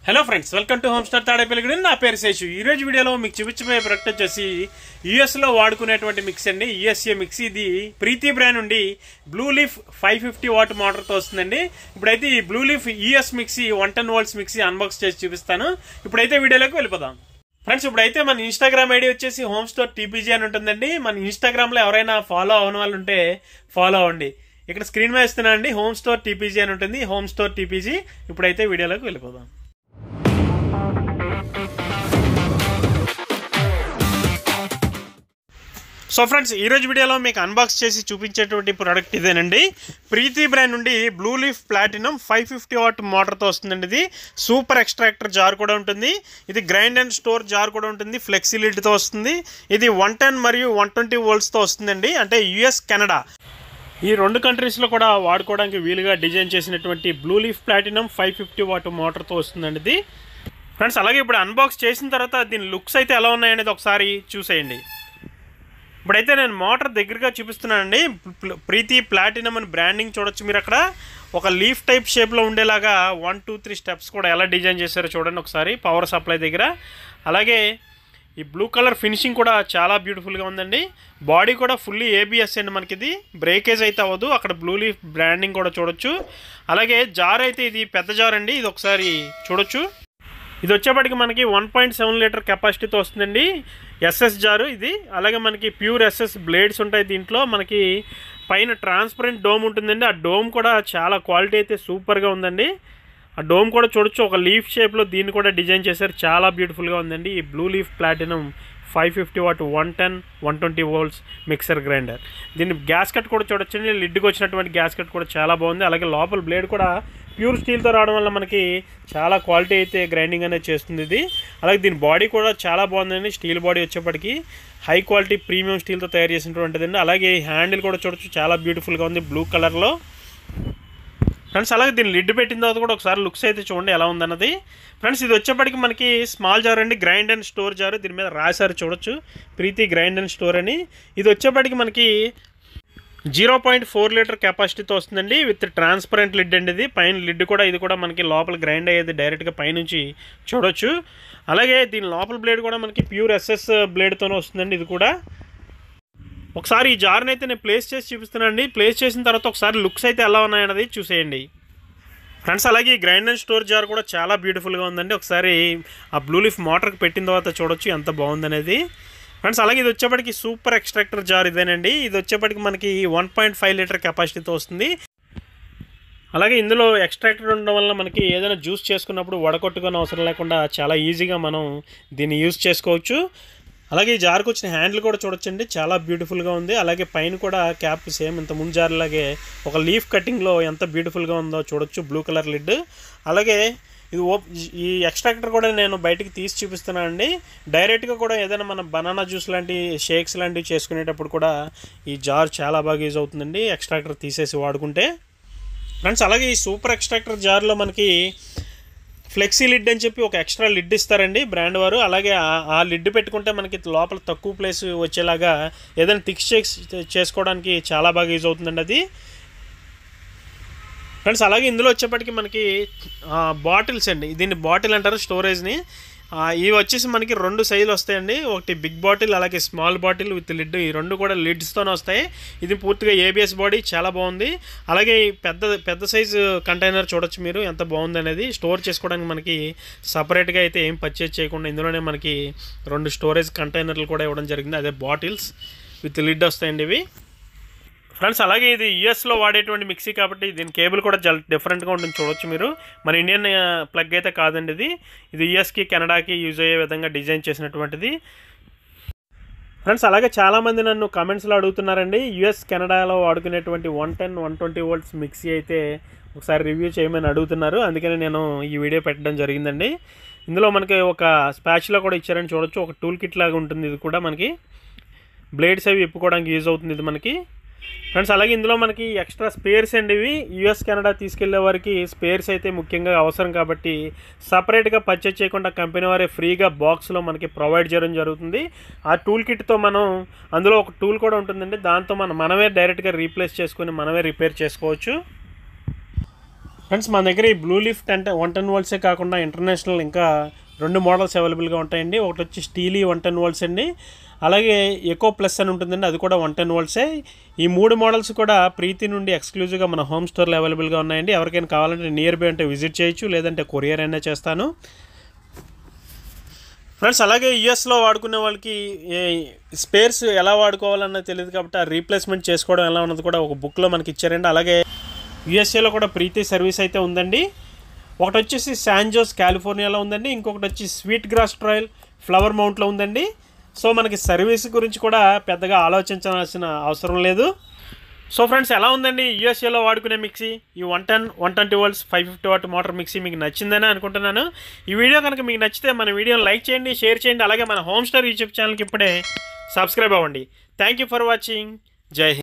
hello friends welcome to home star Tadepalligudem నా పేరు శేషు ఈ రోజు వీడియోలో మీకు చూపించబోయే ప్రొడక్ట్ వచ్చేసి యుఎస్ లో వాడుకునేటువంటి మిక్స్ అండి యుఎస్ఏ మిక్స్ ఇది ప్రీతి బ్రాండ్ నుండి blue leaf five fifty watt motor తో వస్తుందండి ఇప్పుడైతే ఈ blue leaf US mixie one ten volts mixie unbox చేసి చూపిస్తాను ఇప్పుడైతే వీడియోలోకి వెళ్ళిపోదాం ఫ్రెండ్స్ ఇప్పుడైతే మన ఇన్స్టాగ్రామ్ ఐడి వచ్చేసి హోమ్ స్టోర్ టీపీజీ అని ఉంటుందండి మన ఇన్స్టాగ్రామ్ లో ఎవరైనా ఫాలో అవ్వని వాళ్ళు ఉంటే ఫాలో అవ్వండి ఇక్కడ స్క్రీన్ మీద ఇస్తున్నా అండి హోమ్ స్టోర్ టీపీజీ అని ఉంటుంది హోమ్ స్టోర్ టీపీజీ ఇప్పుడైతే వీడియోలోకి వెళ్ళిపోదాం సో ఫ్రెండ్స్ ఈ రోజు వీడియోలో మీకు అన్బాక్స్ చేసి చూపించేటువంటి ప్రోడక్ట్ ఇదేనండి ప్రీతి బ్రాండ్ నుండి blue leaf platinum five fifty watt మోటార్తో వస్తుందండి ఇది సూపర్ ఎక్స్ట్రాక్టర్ జార్ కూడా ఉంటుంది ఇది గ్రైండ్ అండ్ స్టోర్ జార్ కూడా ఉంటుంది ఫ్లెక్సిలిటీతో వస్తుంది ఇది వన్ టెన్ మరియు వన్ ట్వంటీ వోల్ట్స్తో వస్తుందండి అంటే యుఎస్ కెనడా ఈ రెండు కంట్రీస్లో కూడా వాడుకోవడానికి వీలుగా డిజైన్ చేసినటువంటి blue leaf platinum five fifty watt మోటార్తో వస్తుందండి ఇది ఫ్రెండ్స్ అలాగే ఇప్పుడు అన్బాక్స్ చేసిన తర్వాత దీని లుక్స్ అయితే ఎలా ఉన్నాయనేది ఒకసారి చూసేయండి ఇప్పుడైతే నేను మోటార్ దగ్గరగా చూపిస్తున్నానండి ప్ల- ప్రీతి ప్లాటినం అని బ్రాండింగ్ చూడొచ్చు మీరు అక్కడ ఒక లీఫ్ టైప్ షేప్లో ఉండేలాగా వన్ టూ త్రీ స్టెప్స్ కూడా ఎలా డిజైన్ చేశారో చూడండి ఒకసారి పవర్ సప్లై దగ్గర అలాగే ఈ బ్లూ కలర్ ఫినిషింగ్ కూడా చాలా బ్యూటిఫుల్గా ఉందండి బాడీ కూడా ఫుల్లీ ఏబిఎస్ అండి మనకి ఇది బ్రేకేజ్ అయితే అవ్వదు అక్కడ బ్లూ లీఫ్ బ్రాండింగ్ కూడా చూడొచ్చు అలాగే జార్ అయితే ఇది పెద్ద జార్ అండి ఇది ఒకసారి చూడొచ్చు ఇది వచ్చేప్పటికి మనకి వన్ పాయింట్ సెవెన్ లీటర్ కెపాసిటీతో వస్తుందండి ఎస్ఎస్ జారు ఇది అలాగే మనకి ప్యూర్ ఎస్ఎస్ బ్లేడ్స్ ఉంటాయి దీంట్లో మనకి పైన ట్రాన్స్పరెంట్ డోమ్ ఉంటుందండి ఆ డోమ్ కూడా చాలా క్వాలిటీ అయితే సూపర్గా ఉందండి ఆ డోమ్ కూడా చూడొచ్చు ఒక లీఫ్ షేప్లో దీన్ని కూడా డిజైన్ చేశారు చాలా బ్యూటిఫుల్గా ఉందండి ఈ blue leaf platinum five fifty watt one ten one twenty volts mixer grinder దీన్ని గ్యాస్ కట్ కూడా చూడొచ్చండి లిడ్కి వచ్చినటువంటి గ్యాస్ కట్ కూడా చాలా బాగుంది అలాగే లోపల బ్లేడ్ కూడా ప్యూర్ స్టీల్తో రావడం వల్ల మనకి చాలా క్వాలిటీ అయితే గ్రైండింగ్ అనేది చేస్తుంది ఇది అలాగే దీని బాడీ కూడా చాలా బాగుందండి స్టీల్ బాడీ వచ్చేప్పటికి హై క్వాలిటీ ప్రీమియం స్టీల్తో తయారు చేసినటువంటిదండి అలాగే హ్యాండిల్ కూడా చూడొచ్చు చాలా బ్యూటిఫుల్గా ఉంది బ్లూ కలర్లో ఫ్రెండ్స్ అలాగే దీన్ని లిడ్ పెట్టిన తర్వాత కూడా ఒకసారి లుక్స్ అయితే చూడండి ఎలా ఉందన్నది ఫ్రెండ్స్ ఇది వచ్చేప్పటికి మనకి స్మాల్ జార్ అండి గ్రైండ్ అండ్ స్టోర్ జార్ దీని మీద రాశారు చూడొచ్చు ప్రీతి గ్రైండ్ అండ్ స్టోర్ అని ఇది వచ్చేప్పటికి మనకి జీరో పాయింట్ ఫోర్ లీటర్ కెపాసిటీతో వస్తుందండి విత్ ట్రాన్స్పరెంట్ లిడ్ అండి ఇది పైన లిడ్ కూడా ఇది కూడా మనకి లోపల గ్రైండ్ అయ్యేది డైరెక్ట్గా పైనుంచి చూడొచ్చు అలాగే దీని లోపల బ్లేడ్ కూడా మనకి ప్యూర్ ఎస్ఎస్ బ్లేడ్తోనే వస్తుందండి ఇది కూడా ఒకసారి ఈ జార్ని అయితే నేను ప్లేస్ చేసి చూపిస్తున్నానండి ప్లేస్ చేసిన తర్వాత ఒకసారి లుక్స్ అయితే ఎలా ఉన్నాయన్నది చూసేయండి ఫ్రెండ్స్ అలాగే ఈ గ్రైండ్ అండ్ స్టోర్ జార్ కూడా చాలా బ్యూటిఫుల్గా ఉందండి ఒకసారి ఆ బ్లూ లీఫ్ మోటార్కి పెట్టిన తర్వాత చూడొచ్చు ఎంత బాగుందనేది ఫ్రెండ్స్ అలాగే ఇది వచ్చేప్పటికి సూపర్ ఎక్స్ట్రాక్టర్ జార్ ఇదేనండి ఇది వచ్చేప్పటికి మనకి వన్ పాయింట్ ఫైవ్ లీటర్ కెపాసిటీతో వస్తుంది అలాగే ఇందులో ఎక్స్ట్రాక్టర్ ఉండడం వల్ల మనకి ఏదైనా జ్యూస్ చేసుకున్నప్పుడు వడకొట్టుకొని అవసరం లేకుండా చాలా ఈజీగా మనం దీన్ని యూజ్ చేసుకోవచ్చు అలాగే ఈ జార్కి వచ్చిన హ్యాండిల్ కూడా చూడొచ్చండి చాలా బ్యూటిఫుల్గా ఉంది అలాగే పైన కూడా క్యాప్ సేమ్ ఇంత ముందు జార్ లాగే ఒక లీఫ్ కటింగ్లో ఎంత బ్యూటిఫుల్గా ఉందో చూడొచ్చు బ్లూ కలర్ లిడ్ అలాగే ఇది ఓప్ ఈ ఎక్స్ట్రాక్టర్ కూడా నేను బయటికి తీసి చూపిస్తున్నాను అండి డైరెక్ట్గా కూడా ఏదైనా మన బనానా జ్యూస్ లాంటి షేక్స్ లాంటివి చేసుకునేటప్పుడు కూడా ఈ జార్ చాలా బాగా యూజ్ అవుతుందండి ఎక్స్ట్రాక్టర్ తీసేసి వాడుకుంటే ఫ్రెండ్స్ అలాగే ఈ సూపర్ ఎక్స్ట్రాక్టర్ జార్లో మనకి ఫ్లెక్సీ లిడ్ అని చెప్పి ఒక ఎక్స్ట్రా లిడ్ ఇస్తారండి బ్రాండ్ వారు అలాగే ఆ- ఆ లిడ్ పెట్టుకుంటే మనకి లోపల తక్కువ ప్లేస్ వచ్చేలాగా ఏదైనా థిక్స్ చేసుకోవడానికి చాలా బాగా యూజ్ అవుతుందండి అది ఫ్రెండ్స్ అలాగే ఇందులో వచ్చేప్పటికి మనకి బాటిల్స్ అండి దీన్ని బాటిల్ అంటారు స్టోరేజ్ని ఆ, ఇవి వచ్చేసి మనకి రెండు సైజులు వస్తాయండి ఒకటి బిగ్ బాటిల్ అలాగే స్మాల్ బాటిల్ విత్ లిడ్ ఈ రెండు కూడా లిడ్స్తోనే వస్తాయి ఇది పూర్తిగా ఏబిఎస్ బాడీ చాలా బాగుంది అలాగే ఈ పెద్ద పెద్ద సైజు కంటైనర్ చూడొచ్చు మీరు ఎంత బాగుంది అనేది స్టోర్ చేసుకోవడానికి మనకి సపరేట్గా అయితే ఏం పర్చేజ్ చేయకుండా ఇందులోనే మనకి రెండు స్టోరేజ్ కంటైనర్లు కూడా ఇవ్వడం జరిగింది అదే బాటిల్స్ విత్ లిడ్ వస్తాయండి ఇవి ఫ్రెండ్స్ అలాగే ఇది యూఎస్లో వాడేటువంటి మిక్సీ కాబట్టి దీని కేబుల్ కూడా చాలా డిఫరెంట్గా ఉంటుంది చూడొచ్చు మీరు మన ఇండియన్ ప్లగ్ అయితే కాదండి ఇది ఇది యూఎస్కి కెనడాకి యూజ్ అయ్యే విధంగా డిజైన్ చేసినటువంటిది ఫ్రెండ్స్ అలాగే చాలామంది నన్ను కమెంట్స్లో అడుగుతున్నారండి యుఎస్ కెనడాలో వాడుకునేటువంటి one ten one twenty volts mixie అయితే ఒకసారి రివ్యూ చేయమని అడుగుతున్నారు అందుకని నేను ఈ వీడియో పెట్టడం జరిగిందండి ఇందులో మనకి ఒక స్పాచ్లో కూడా ఇచ్చారని చూడొచ్చు ఒక టూల్ కిట్ లాగా ఉంటుంది ఇది కూడా మనకి బ్లేడ్స్ అవి విప్పుకోవడానికి యూజ్ అవుతుంది ఇది మనకి ఫ్రెండ్స్ అలాగే ఇందులో మనకి ఎక్స్ట్రా స్పేర్స్ అండి ఇవి యూఎస్ కెనడా తీసుకెళ్లే వారికి స్పేర్స్ అయితే ముఖ్యంగా అవసరం కాబట్టి సపరేట్గా పర్చేజ్ చేయకుండా కంపెనీ వారే ఫ్రీగా బాక్స్లో మనకి ప్రొవైడ్ చేయడం జరుగుతుంది ఆ టూల్ కిట్తో మనం అందులో ఒక టూల్ కూడా ఉంటుందండి దాంతో మనం మనమే డైరెక్ట్గా రీప్లేస్ చేసుకొని మనమే రిపేర్ చేసుకోవచ్చు ఫ్రెండ్స్ మన దగ్గర ఈ బ్లూ లిఫ్ట్ అంటే వన్ టెన్ వోల్ట్సే కాకుండా ఇంటర్నేషనల్ ఇంకా రెండు మోడల్స్ అవైలబుల్గా ఉంటాయండి ఒకటి వచ్చి స్టీలీ వన్ టెన్ వోల్ట్స్ అండి అలాగే ఎకో ప్లస్ అని ఉంటుందండి అది కూడా వన్ టెన్ వోల్ట్సే ఈ మూడు మోడల్స్ కూడా ప్రీతి నుండి ఎక్స్క్లూజివ్గా మన హోమ్ స్టోర్లో అవైలబుల్గా ఉన్నాయండి ఎవరికైనా కావాలంటే నియర్ బై అంటే విజిట్ చేయొచ్చు లేదంటే కొరియర్ అయినా చేస్తాను ఫ్రెండ్స్ అలాగే యుఎస్లో వాడుకునే వాళ్ళకి స్పేర్స్ ఎలా వాడుకోవాలన్నది తెలియదు కాబట్టి ఆ రీప్లేస్మెంట్ చేసుకోవడం ఎలా ఉన్నది కూడా ఒక బుక్లో మనకి ఇచ్చారండి అలాగే యుఎస్ఏలో కూడా ప్రీతి సర్వీస్ అయితే ఉందండి ఒకటి వచ్చేసి శాంజోస్ కాలిఫోర్నియాలో ఉందండి ఇంకొకటి వచ్చి స్వీట్ గ్రాస్ ట్రయల్ ఫ్లవర్ మౌంట్లో ఉందండి సో మనకి సర్వీస్ గురించి కూడా పెద్దగా ఆలోచించాల్సిన అవసరం లేదు సో ఫ్రెండ్స్ ఎలా ఉందండి యూఎస్ఏలో వాడుకునే మిక్సీ ఈ one ten one twenty volts five fifty watt motor mixie మీకు నచ్చిందని అనుకుంటున్నాను ఈ వీడియో కనుక మీకు నచ్చితే మన వీడియోని లైక్ చేయండి షేర్ చేయండి అలాగే మన హోమ్ స్టార్ యూట్యూబ్ ఛానల్కి ఇప్పుడే సబ్స్క్రైబ్ అవ్వండి థ్యాంక్ యూ ఫర్ వాచింగ్ జై హింద్